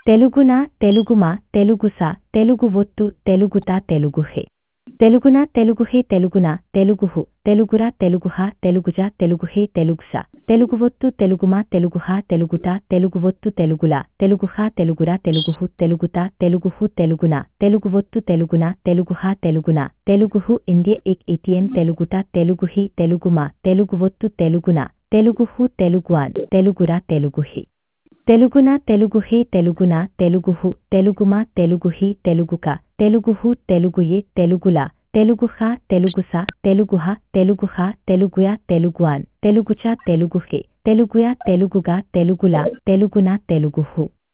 తెలుగున తెలుగుమా తెలుగుస తెలుగు ఒత్తు తెలుగుత తెలుగుహే తెలుగున తెలుగుహే తెలుగున తెలుగుహు తెలుగురా తెలుగుహ తెలుగుజ తెలుగుహే తెలుగుస తెలుగు ఒత్తు తెలుగుమా తెలుగుహ తెలుగుట తెలుగు ఒత్తు తెలుగుల తెలుగుహ తెలుగురా తెలుగుహు తెలుగుత తెలుగుహు తెలుగున తెలుగు ఒత్తు తెలుగున తెలుగుహ తెలుగున తెలుగుహు ఇండియ ఇక్ ఇటియన్ తెలుగుట తెలుగుహి తెలుగుమా తెలుగు ఒత్తు తెలుగున తెలుగుహు తెలుగువాన్ తెలుగురా తెలుగుహి తెలుగున తెలుగుహే తెలుగున తెలుగుహు తెలుగుమా తెలుగుహి తెలుగుక తెలుగుహు తెలుగుయే తెలుగుల తెలుగుహ తెలుగుస తెలుగుహ తెలుగుహ తెలుగుయా తెలుగువాన్ తెలుగుచ తెలుగుహే తెలుగుయా తెలుగుగా తెలుగుల తెలుగున తెలుగుహు